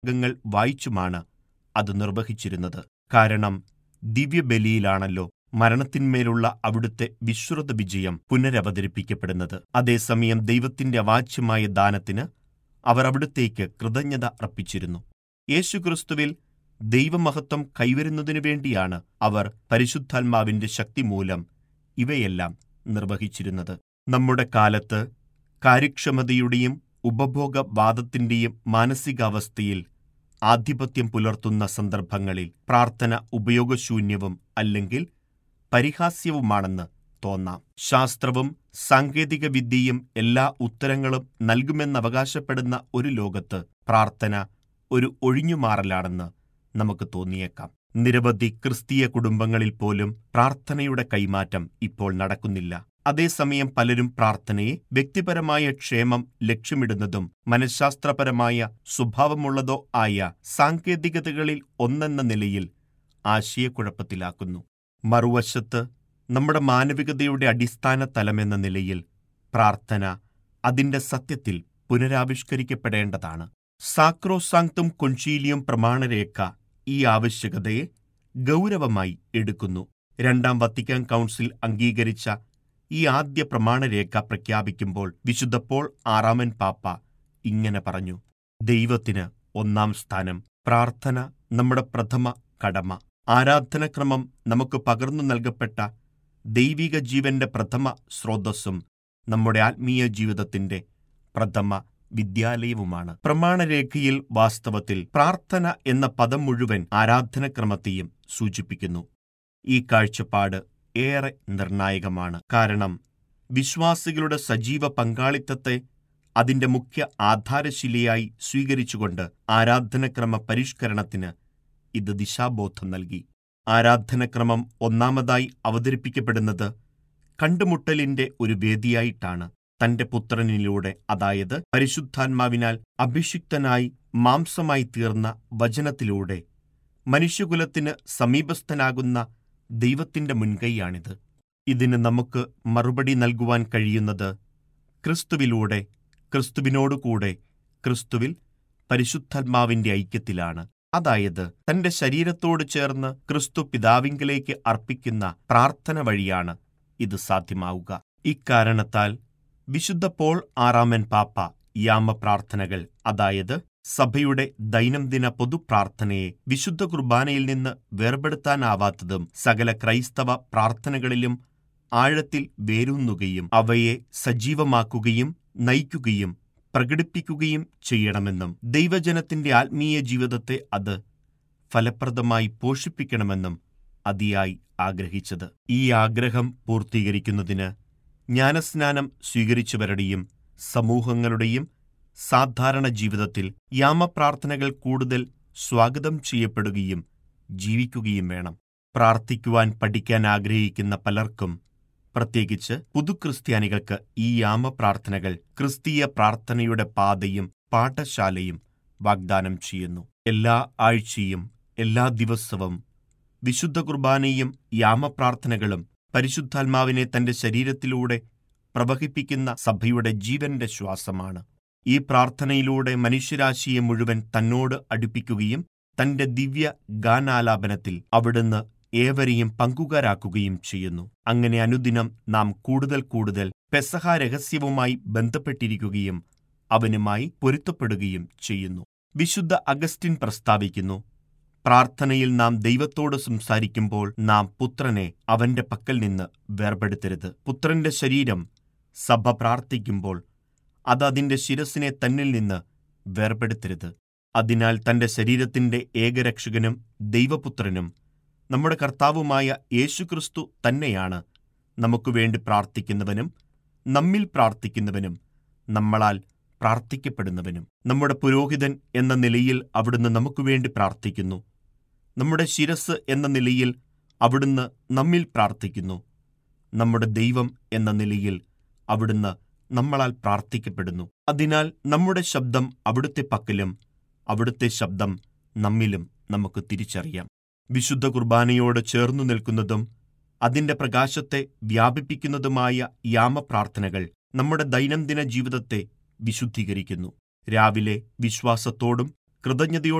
ഭാഗങ്ങൾ വായിച്ചുമാണ് അത് നിർവഹിച്ചിരുന്നത് കാരണം ദിവ്യബലിയിലാണല്ലോ മരണത്തിന്മേലുള്ള അവിടുത്തെ വിശ്രുത വിജയം പുനരവതരിപ്പിക്കപ്പെടുന്നത് അതേസമയം ദൈവത്തിന്റെ അവാച്യമായ ദാനത്തിന് അവർ അവിടുത്തേക്ക് കൃതജ്ഞത അർപ്പിച്ചിരുന്നു യേശുക്രിസ്തുവിൽ ദൈവമഹത്വം കൈവരുന്നതിനു വേണ്ടിയാണ് അവർ പരിശുദ്ധാത്മാവിന്റെ ശക്തി മൂലം ഇവയെല്ലാം നിർവഹിച്ചിരുന്നത് നമ്മുടെ കാലത്ത് കാര്യക്ഷമതയുടെയും ഉപഭോഗവാദത്തിന്റെയും മാനസികാവസ്ഥയിൽ ആധിപത്യം പുലർത്തുന്ന സന്ദർഭങ്ങളിൽ പ്രാർത്ഥന ഉപയോഗശൂന്യവും അല്ലെങ്കിൽ പരിഹാസ്യവുമാണെന്ന് തോന്നാം ശാസ്ത്രവും സാങ്കേതിക വിദ്യയും എല്ലാ ഉത്തരങ്ങളും നൽകുമെന്നവകാശപ്പെടുന്ന ഒരു ലോകത്ത് പ്രാർത്ഥന ഒരു ഒഴിഞ്ഞുമാറലാണെന്ന് നമുക്ക് തോന്നിയേക്കാം നിരവധി ക്രിസ്തീയ കുടുംബങ്ങളിൽ പോലും പ്രാർത്ഥനയുടെ കൈമാറ്റം ഇപ്പോൾ നടക്കുന്നില്ല അതേസമയം പലരും പ്രാർത്ഥനയെ വ്യക്തിപരമായ ക്ഷേമം ലക്ഷ്യമിടുന്നതും മനഃശാസ്ത്രപരമായ സ്വഭാവമുള്ളതോ ആയ സാങ്കേതികതകളിൽ ഒന്നെന്ന നിലയിൽ ആശയക്കുഴപ്പത്തിലാക്കുന്നു മറുവശത്ത് നമ്മുടെ മാനവികതയുടെ അടിസ്ഥാന തലമെന്ന നിലയിൽ പ്രാർത്ഥന അതിന്റെ സത്യത്തിൽ പുനരാവിഷ്കരിക്കപ്പെടേണ്ടതാണ് സാക്രോസാങ്ക്തും കൊഞ്ചീലിയും പ്രമാണരേഖ ഈ ആവശ്യകതയെ ഗൗരവമായി എടുക്കുന്നു രണ്ടാം വത്തിക്കാൻ കൗൺസിൽ അംഗീകരിച്ച ഈ ആദ്യ പ്രമാണരേഖ പ്രഖ്യാപിക്കുമ്പോൾ വിശുദ്ധ പോൾ ആറാമൻ പാപ്പ ഇങ്ങനെ പറഞ്ഞു ദൈവത്തിന് ഒന്നാം സ്ഥാനം പ്രാർത്ഥന നമ്മുടെ പ്രഥമ കടമ ആരാധനക്രമം നമുക്ക് പകർന്നു നൽകപ്പെട്ട ദൈവിക ജീവന്റെ പ്രഥമ സ്രോതസ്സും നമ്മുടെ ആത്മീയ ജീവിതത്തിന്റെ പ്രഥമ വിദ്യാലയവുമാണ് പ്രമാണരേഖയിൽ വാസ്തവത്തിൽ പ്രാർത്ഥന എന്ന പദം മുഴുവൻ ആരാധനക്രമത്തെയും സൂചിപ്പിക്കുന്നു ഈ കാഴ്ചപ്പാട് ഏറെ നിർണായകമാണ് കാരണം വിശ്വാസികളുടെ സജീവ പങ്കാളിത്തത്തെ അതിന്റെ മുഖ്യ ആധാരശിലയായി സ്വീകരിച്ചുകൊണ്ട് ആരാധനക്രമ പരിഷ്കരണത്തിന് ഇത് ദിശാബോധം നൽകി ആരാധനക്രമം ഒന്നാമതായി അവതരിപ്പിക്കപ്പെടുന്നത് കണ്ടുമുട്ടലിന്റെ ഒരു വേദിയായിട്ടാണ് തന്റെ പുത്രനിലൂടെ അതായത് പരിശുദ്ധാത്മാവിനാൽ അഭിഷിക്തനായി മാംസമായി തീർന്ന വചനത്തിലൂടെ മനുഷ്യകുലത്തിന് സമീപസ്ഥനാകുന്ന ദൈവത്തിന്റെ മുൻകൈയാണിത് ഇതിന് നമുക്ക് മറുപടി നൽകുവാൻ കഴിയുന്നത് ക്രിസ്തുവിലൂടെ ക്രിസ്തുവിനോടുകൂടെ ക്രിസ്തുവിൽ പരിശുദ്ധാത്മാവിന്റെ ഐക്യത്തിലാണ് അതായത് തന്റെ ശരീരത്തോട് ചേർന്ന് ക്രിസ്തു പിതാവിങ്കലേക്ക് അർപ്പിക്കുന്ന പ്രാർത്ഥന വഴിയാണ് ഇത് സാധ്യമാവുക ഇക്കാരണത്താൽ വിശുദ്ധ പോൾ ആറാമൻ പാപ്പ യാമപ്രാർത്ഥനകൾ അതായത് സഭയുടെ ദൈനംദിന പൊതുപ്രാർത്ഥനയെ വിശുദ്ധ കുർബാനയിൽ നിന്ന് വേർപെടുത്താനാവാത്തതും സകല ക്രൈസ്തവ പ്രാർത്ഥനകളിലും ആഴത്തിൽ വേരൂന്നുകയും അവയെ സജീവമാക്കുകയും നയിക്കുകയും പ്രകടിപ്പിക്കുകയും ചെയ്യണമെന്നും ദൈവജനത്തിന്റെ ആത്മീയ ജീവിതത്തെ അത് ഫലപ്രദമായി പോഷിപ്പിക്കണമെന്നും അതിയായി ആഗ്രഹിച്ചത് ഈ ആഗ്രഹം പൂർത്തീകരിക്കുന്നതിന് ജ്ഞാനസ്നാനം സ്വീകരിച്ചവരുടെയും സമൂഹങ്ങളുടെയും സാധാരണ ജീവിതത്തിൽ യാമപ്രാർത്ഥനകൾ കൂടുതൽ സ്വാഗതം ചെയ്യപ്പെടുകയും ജീവിക്കുകയും വേണം പ്രാർത്ഥിക്കുവാൻ പഠിക്കാൻ ആഗ്രഹിക്കുന്ന പലർക്കും പ്രത്യേകിച്ച് പുതുക്രിസ്ത്യാനികൾക്ക് ഈ യാമപ്രാർത്ഥനകൾ ക്രിസ്തീയ പ്രാർത്ഥനയുടെ പാതയും പാഠശാലയും വാഗ്ദാനം ചെയ്യുന്നു എല്ലാ ആഴ്ചയും എല്ലാ ദിവസവും വിശുദ്ധ കുർബാനയും യാമപ്രാർത്ഥനകളും പരിശുദ്ധാത്മാവിനെ തന്റെ ശരീരത്തിലൂടെ പ്രവഹിപ്പിക്കുന്ന സഭയുടെ ജീവന്റെ ശ്വാസമാണ് ഈ പ്രാർത്ഥനയിലൂടെ മനുഷ്യരാശിയെ മുഴുവൻ തന്നോട് അടുപ്പിക്കുകയും തന്റെ ദിവ്യ ഗാനാലാപനത്തിൽ അവിടുന്ന് ഏവരെയും പങ്കുകാരാക്കുകയും ചെയ്യുന്നു അങ്ങനെ അനുദിനം നാം കൂടുതൽ കൂടുതൽ പെസഹ രഹസ്യവുമായി ബന്ധപ്പെട്ടിരിക്കുകയും അവനുമായി പൊരുത്തപ്പെടുകയും ചെയ്യുന്നു വിശുദ്ധ അഗസ്റ്റിൻ പ്രസ്താവിക്കുന്നു പ്രാർത്ഥനയിൽ നാം ദൈവത്തോട് സംസാരിക്കുമ്പോൾ നാം പുത്രനെ അവന്റെ പക്കൽ നിന്ന് വേർപെടുത്തരുത് പുത്രന്റെ ശരീരം സഭ പ്രാർത്ഥിക്കുമ്പോൾ അത് അതിന്റെ ശിരസിനെ തന്നിൽ നിന്ന് വേർപെടുത്തരുത് അതിനാൽ തന്റെ ശരീരത്തിന്റെ ഏകരക്ഷകനും ദൈവപുത്രനും നമ്മുടെ കർത്താവുമായ യേശുക്രിസ്തു തന്നെയാണ് നമുക്ക് വേണ്ടി പ്രാർത്ഥിക്കുന്നവനും നമ്മിൽ പ്രാർത്ഥിക്കുന്നവനും നമ്മളാൽ പ്രാർത്ഥിക്കപ്പെടുന്നവനും നമ്മുടെ പുരോഹിതൻ എന്ന നിലയിൽ അവിടുന്ന് നമുക്ക് വേണ്ടി പ്രാർത്ഥിക്കുന്നു നമ്മുടെ ശിരസ് എന്ന നിലയിൽ അവിടുന്ന് നമ്മിൽ പ്രാർത്ഥിക്കുന്നു നമ്മുടെ ദൈവം എന്ന നിലയിൽ അവിടുന്ന് നമ്മളാൽ പ്രാർത്ഥിക്കപ്പെടുന്നു അതിനാൽ നമ്മുടെ ശബ്ദം അവിടുത്തെ പക്കലും അവിടുത്തെ ശബ്ദം നമ്മിലും നമുക്ക് തിരിച്ചറിയാം വിശുദ്ധ കുർബാനയോട് ചേർന്നു നിൽക്കുന്നതും അതിന്റെ പ്രകാശത്തെ വ്യാപിപ്പിക്കുന്നതുമായ യാമപ്രാർത്ഥനകൾ നമ്മുടെ ദൈനംദിന ജീവിതത്തെ വിശുദ്ധീകരിക്കുന്നു രാവിലെ വിശ്വാസത്തോടും കൃതജ്ഞതയോടെ